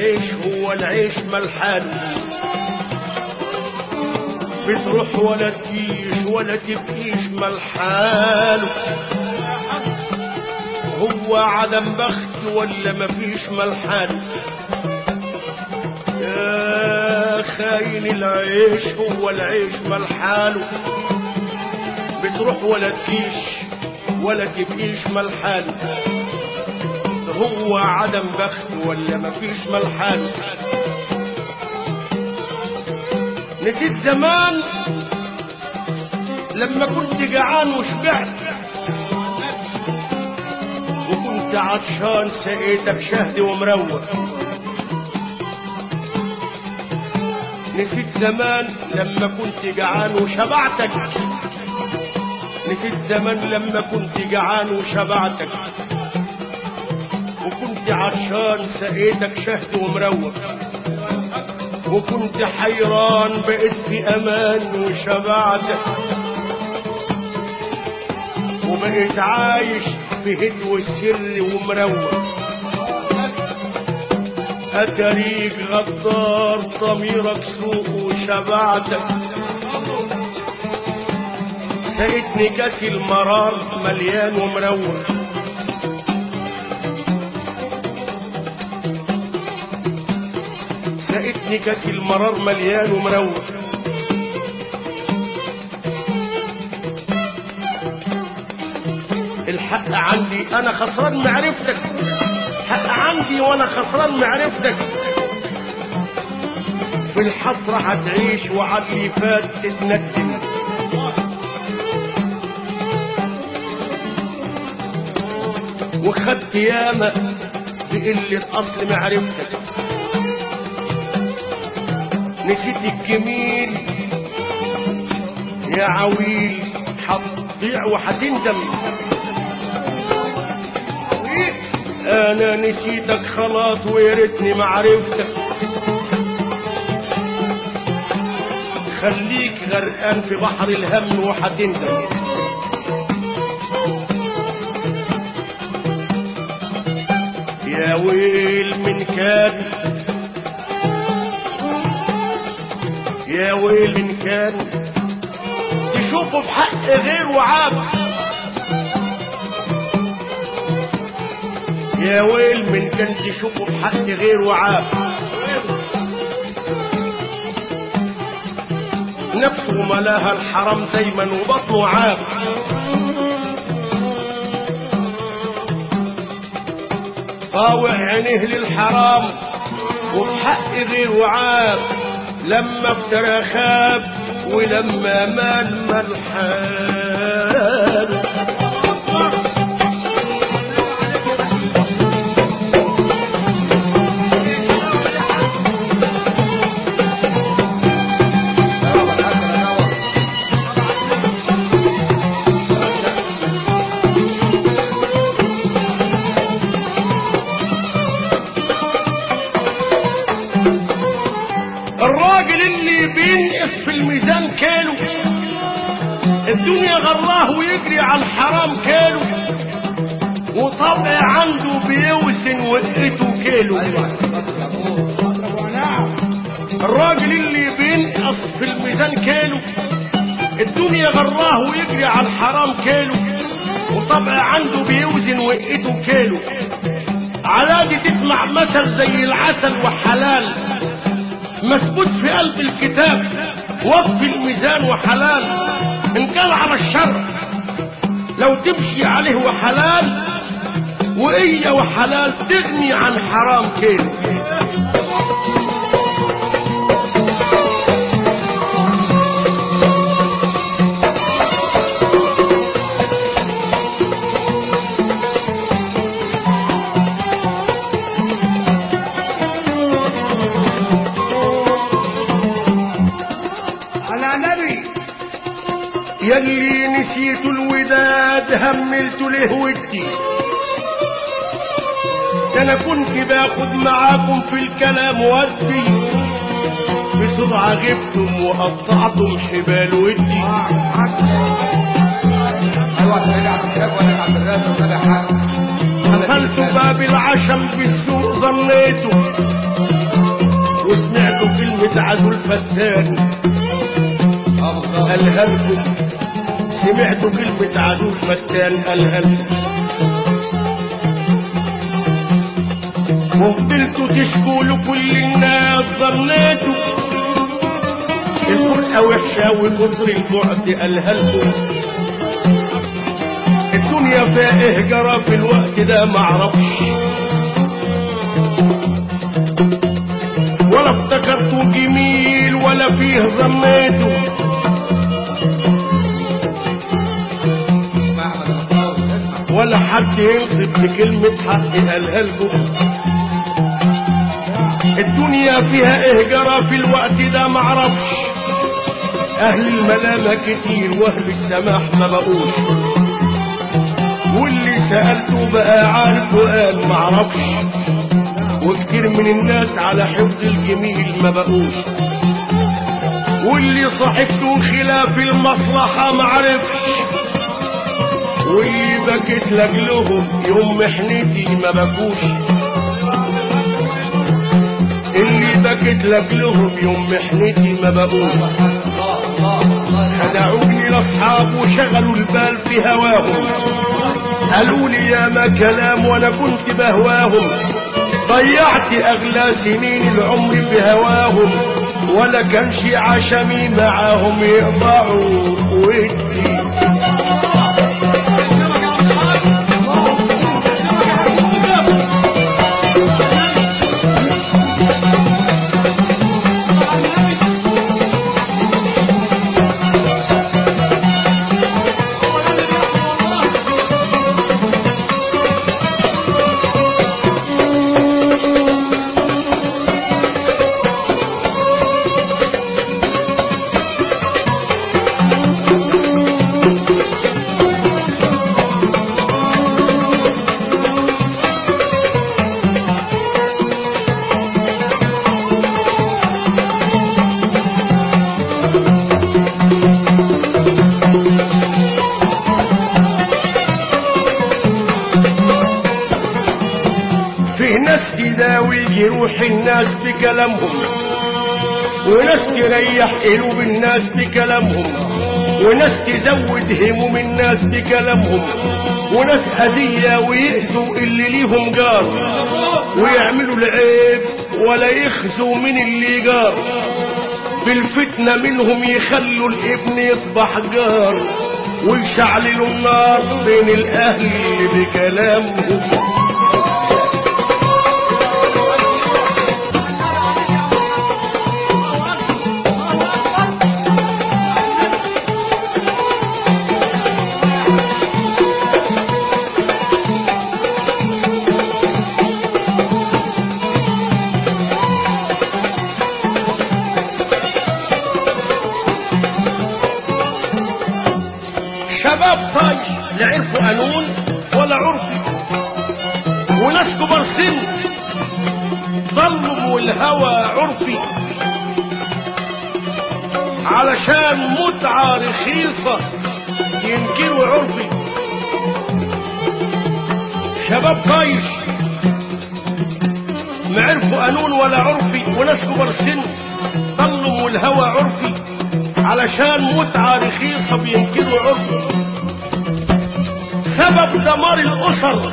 العيش هو العيش ملحان بتروح ولا تجيش ولا تبقيش ملحاله هو عدم بخت ولا مفيش ملحان يا خاين العيش هو العيش ملحاله بتروح ولا تجيش ولا تبقيش ملحان هو عدم بخت ولا مفيش ملحان نسيت زمان لما كنت جعان وشبعت وكنت عطشان سقيتك شهد ومروق نسيت زمان لما كنت جعان وشبعتك نسيت زمان لما كنت جعان وشبعتك وكنت عطشان سقيتك شهد ومروق وكنت حيران بقيت في امان وشبعتك وبقيت عايش في هدوء السر ومروق اتريك غدار ضميرك سوق وشبعتك سقيتني كاس المرار مليان ومروق لقيتني كاس المرار مليان ومروق الحق عندي انا خسران معرفتك حق عندي وانا خسران معرفتك في الحسرة هتعيش وعلى اللي فات تتندم وخدت ياما بقلة أصل معرفتك نسيت الجميل يا عويل هتضيع وهتندم انا نسيتك خلاص ويا ريتني ما عرفتك خليك غرقان في بحر الهم وهتندم يا ويل من كان يا ويل من كان تشوفه بحق غير وعاب يا ويل من كان تشوفه بحق غير وعاب نفسه ملاها الحرام دايما وبطنه عاب طاوع عينيه للحرام وبحق غير وعاب لما افترى خاب ولما مال ملحان الراجل اللي بينقص في الميزان كيلو الدنيا غراه ويجري على الحرام كيلو وطبع عنده بيوزن وقته كيلو الراجل اللي بينقص في الميزان كيلو الدنيا غراه ويجري على الحرام كيلو وطبع عنده بيوزن وقته كيلو على دي تسمع مثل زي العسل وحلال مثبوت في قلب الكتاب وقف الميزان وحلال ان كان على الشر لو تمشي عليه وحلال وإيا وحلال تغني عن حرام كيلو على نبي يلي نسيت الوداد هملت له ودي ده انا كنت باخد معاكم في الكلام ودي بسرعة غبتم وقطعتم حبال ودي ايوه رجع الشاب ولا عبد الرازق ولا حاجه دخلت باب العشم في السوق ظنيته عدو الفتان اه بالظبط قالها لكم سمعتوا كلمة عدو الفتان قالها لكم وفضلتوا تشكوا لكل الناس ظنيتوا الفرقة وحشة وكتر البعد قالها لكم الدنيا فيها ايه جرى في الوقت ده معرفش ولا افتكرته جميل ولا فيه ظنيته اسمع احمد المصاوي اسمع ولا حد ينصب بكلمة حق قالها لكم الدنيا فيها ايه جرى في الوقت ده معرفش اهل الملامة كتير واهل السماح ما بقوش واللي سألته بقى عارف وقال معرفش وكتير من الناس على حفظ الجميل ما بقوش واللي صاحبته خلاف المصلحة معرفش واللي بكت لاجلهم يوم محنتي ما بكوش اللي بكت لاجلهم يوم محنتي ما بقوش الله الله الله خدعوني لاصحاب وشغلوا البال في هواهم قالوا لي يا ما كلام وانا كنت بهواهم ضيعت اغلى سنين العمر بهواهم ولا كانش عشمي معاهم يقطعوا ودي فيه ناس تداوي جروح الناس بكلامهم وناس تريح قلوب الناس بكلامهم وناس تزود هموم الناس بكلامهم وناس أذية ويأذوا اللي ليهم جار ويعملوا العيب ولا يخزوا من اللي جار بالفتنة منهم يخلوا الابن يصبح جار ويشعللوا النار بين الأهل بكلامهم شباب طايش لا عرفوا قانون ولا عرفي وناس كبار سن ظلم والهوى عرفي علشان متعة رخيصة ينكروا عرفي شباب طايش ما عرفوا قانون ولا عرفي وناس كبار سن ظلم والهوى عرفي علشان متعة رخيصة بينكروا عرفي سبب دمار الأسر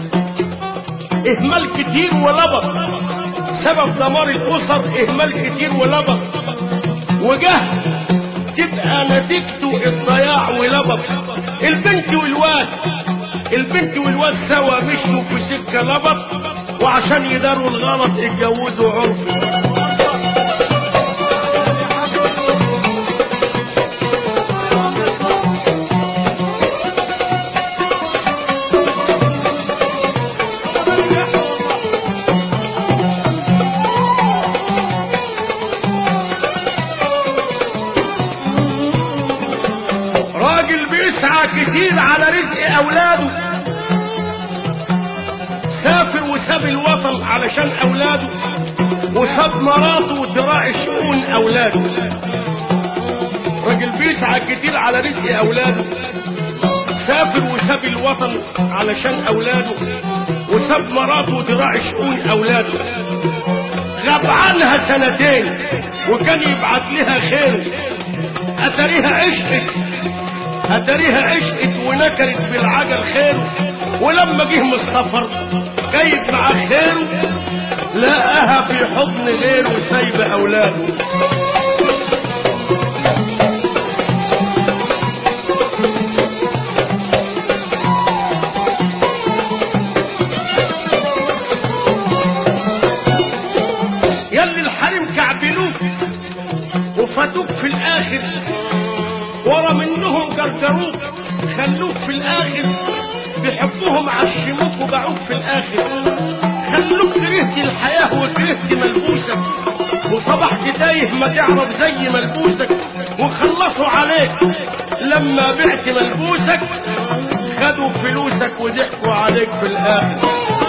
إهمال كتير ولبط سبب دمار الأسر إهمال كتير ولبط وجهل تبقى نتيجته الضياع ولبط البنت والواد البنت والواد سوا مشوا في سكة لبط وعشان يداروا الغلط اتجوزوا عرفي راجل بيسعى كتير على رزق اولاده سافر وساب الوطن علشان اولاده وساب مراته وتراعي شؤون اولاده راجل بيسعى كتير على رزق اولاده سافر وساب الوطن علشان اولاده وساب مراته وتراعي شؤون اولاده غاب عنها سنتين وكان يبعت لها خير اتريها عشقت اتريها عشقت ونكرت بالعجل خير ولما جه من السفر جايب مع خيره لقاها في حضن غيره سايبه اولاده يلي الحريم كعبلوك وفاتوك في الاخر ورا منهم جرجروك خلوك في الاخر بحبهم عشموك وباعوك في الاخر خلوك كرهت الحياة وكرهت ملبوسك وصبحت تايه ما تعرف زي ملبوسك وخلصوا عليك لما بعت ملبوسك خدوا فلوسك وضحكوا عليك في الاخر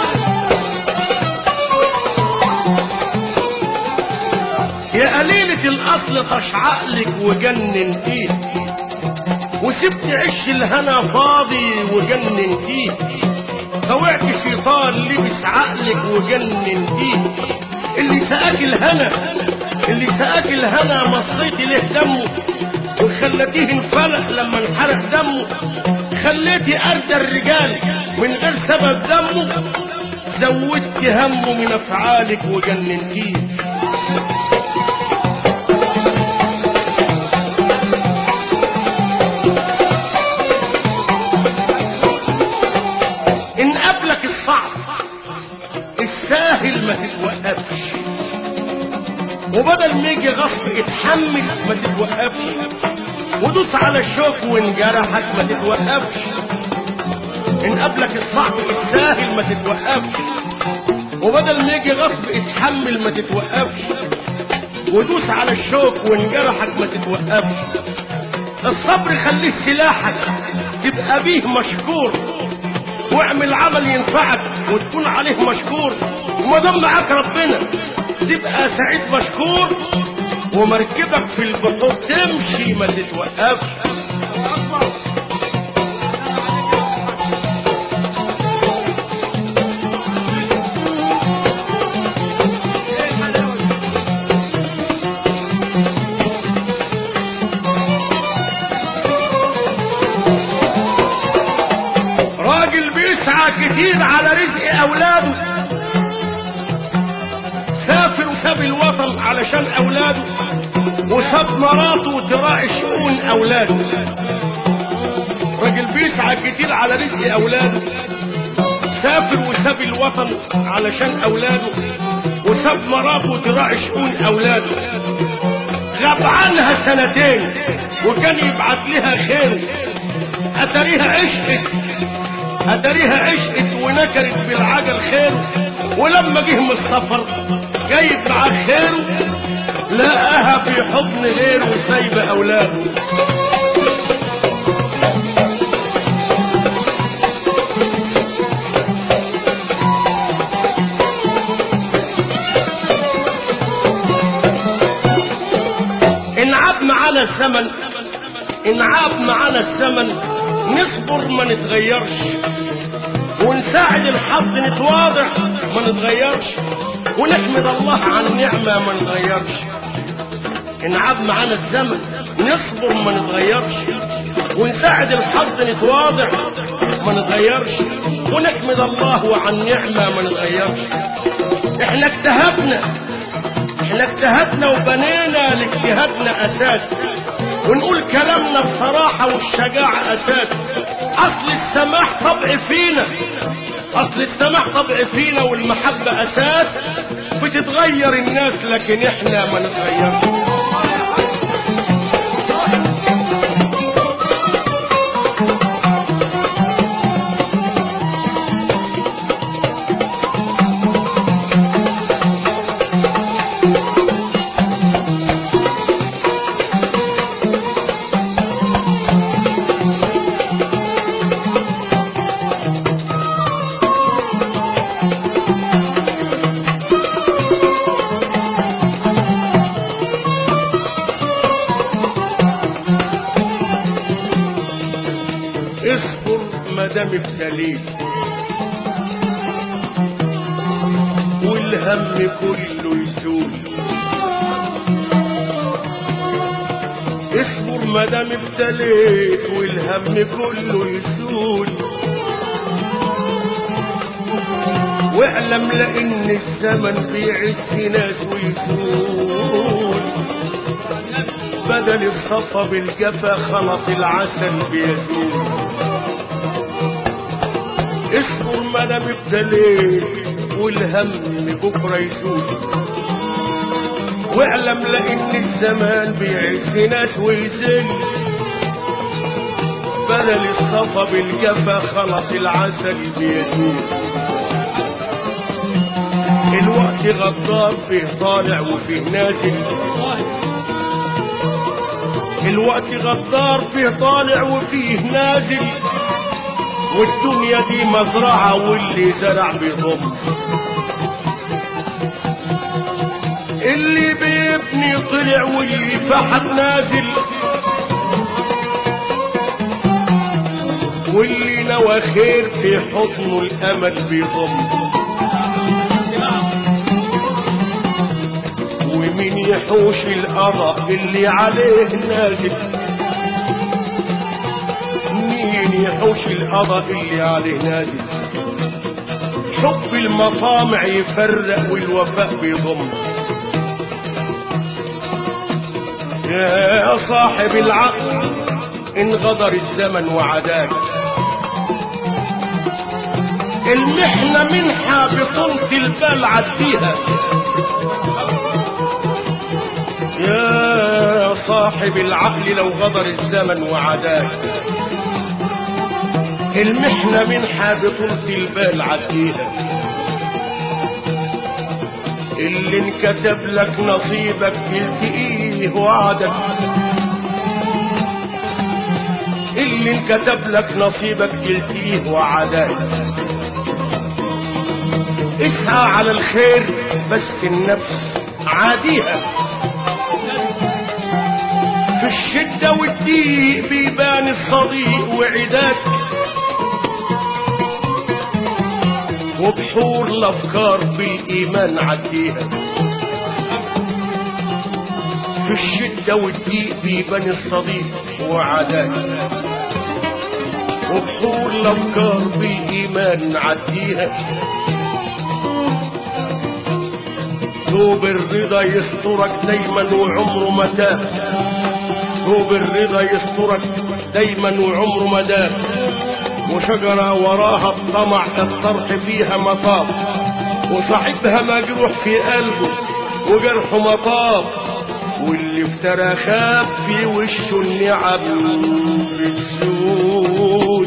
يا قليلة الأصل طش عقلك وجنن فيه وسبت عش الهنا فاضي وجنن فيه طوعت شيطان لبس عقلك وجنن فيه اللي سقاك الهنا اللي سقاك الهنا مصيت له دمه وخلتيه انفلق لما انحرق دمه خليتي أردى الرجال من غير سبب دمه زودت همه من أفعالك وجننتيه ان قبلك الصعب الساهل ما تتوقفش وبدل ما يجي غصب اتحمل ما تتوقفش ودوس على الشوك وانجرحك ما تتوقفش ان قبلك الصعب الساهل ما تتوقفش وبدل ما يجي غصب اتحمل ما تتوقفش ودوس على الشوك وانجرحك ما تتوقفش الصبر خليه سلاحك تبقى بيه مشكور واعمل عمل ينفعك وتكون عليه مشكور وما دام معاك ربنا تبقى سعيد مشكور ومركبك في البحور تمشي ما تتوقفش راجل بيسعى كتير على رزق اولاده سافر وساب الوطن علشان اولاده وساب مراته تراعي شؤون اولاده راجل بيسعى كتير على رزق اولاده سافر وساب الوطن علشان اولاده وساب مراته تراعي شؤون اولاده غاب عنها سنتين وكان يبعت لها خير اتريها عشقت اتريها عشقت ونكرت بالعجل خير ولما جه من السفر جايب معاه خير لقاها في حضن غيره وسايبه اولاده انعاب معانا الزمن انعاب معانا الزمن نصبر ما نتغيرش ونساعد الحظ نتواضع ما نتغيرش ونحمد الله على النعمة ما نتغيرش انعاب معانا الزمن نصبر ما نتغيرش ونساعد الحظ نتواضع ما نتغيرش ونحمد الله على النعمة ما نتغيرش احنا اجتهدنا احنا اجتهدنا وبنينا لاجتهادنا اساس ونقول كلامنا بصراحة والشجاعة اساس اصل السماح طبع فينا اصل السماح طبع فينا والمحبة اساس بتتغير الناس لكن احنا ما نتغيرش اصبر ما دام ابتليت والهم كله يزول اصبر مدام ابتليت والهم كله يزول واعلم لان الزمن بيعز ناس ويزول بدل الصفا بالجفا خلط العسل بيزول اصبر ما دام ابتليت والهم بكره يزول واعلم لان الزمان بيعز ناس ويزل بدل الصفا بالجفا خلط العسل بيزول الوقت غدار فيه طالع وفيه نازل الوقت غدار فيه طالع وفيه نازل والدنيا دي مزرعة واللي زرع بيضم اللي بيبني طلع واللي فحت نازل واللي نوى خير في حضنه الامل بيضم ومين يحوش القضاء اللي عليه نازل مين يحوش القضاء اللي عليه نازل حب المطامع يفرق والوفاء بيضم يا صاحب العقل ان غدر الزمن وعداك المحنة منحة بطولة البال عديها يا صاحب العقل لو غدر الزمن وعداك المحنة منحة بطولة البال عديها اللي انكتب لك نصيبك تلتقيه وعدك اللي انكتب لك نصيبك تلتقيه وعدك اسعى على الخير بس النفس عاديها في الشدة والضيق بيبان الصديق وعداك وبحور الافكار بالايمان عديها في الشدة والضيق بيبان الصديق وعداك وبحور الافكار بالايمان عديها ثوب الرضا يسترك دايما وعمره ما تاه ثوب الرضا يسترك دايما وعمره ما دام وشجرة وراها الطمع الطرح فيها مطاف وصاحبها مجروح في قلبه وجرحه مطاف واللي افترى خاف في وشه النعم بتسود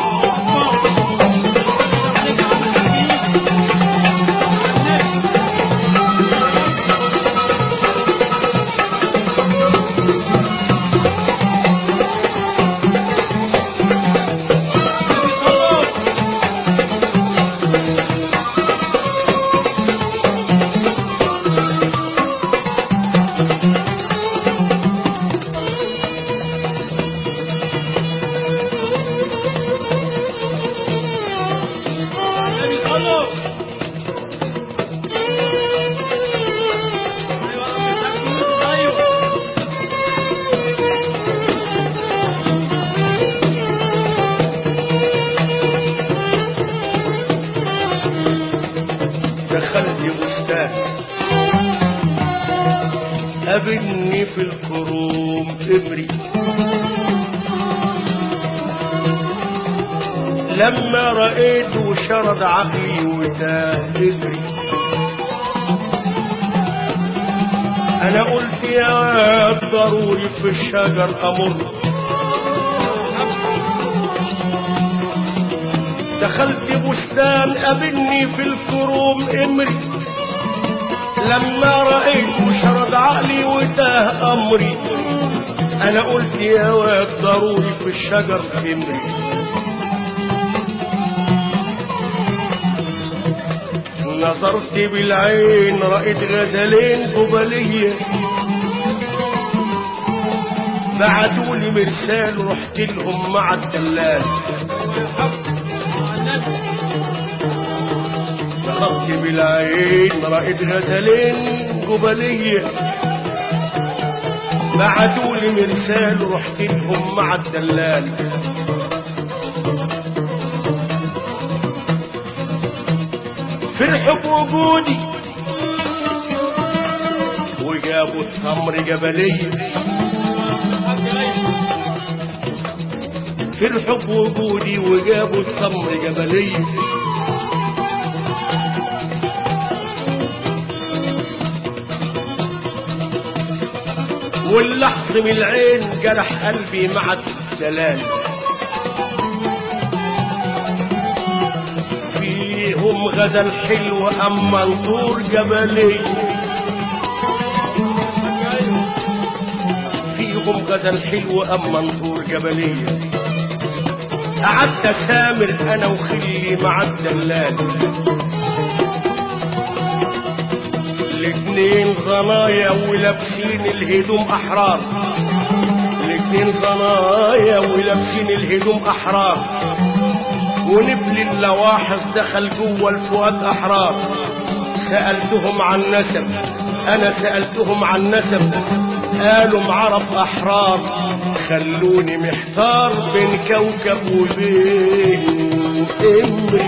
دخلت بستان قابلني في الكروم ابري لما رأيته شرد عقلي وتاه ابري انا قلت يا ضروري في الشجر امر دخلت بستان قابلني في الكروم امري لما رأيت شرد عقلي وتاه امري انا قلت يا واد ضروري في الشجر امري نظرت بالعين رأيت غزلين قبلية بعتولي مرسال رحت لهم مع الدلال نظرت بالعين العين رأيت غزلين جبلية بعتوا لي مرسال رحت لهم مع الدلال فرحوا بوجودي وجابوا التمر جبلية فرحوا بوجودي وجابوا التمر جبلية واللحظ من العين جرح قلبي مع الدلال فيهم غزل حلو اما نطور جبلي فيهم غزل حلو اما نطور جبلي قعدت سامر انا وخلي مع الدلال الاتنين صنايا ولابسين الهدوم احرار الاتنين صنايا ولابسين الهدوم احرار ونبل اللواحظ دخل جوه الفؤاد احرار سألتهم عن نسب انا سألتهم عن نسب قالوا معرف احرار خلوني محتار بين كوكب وبين امري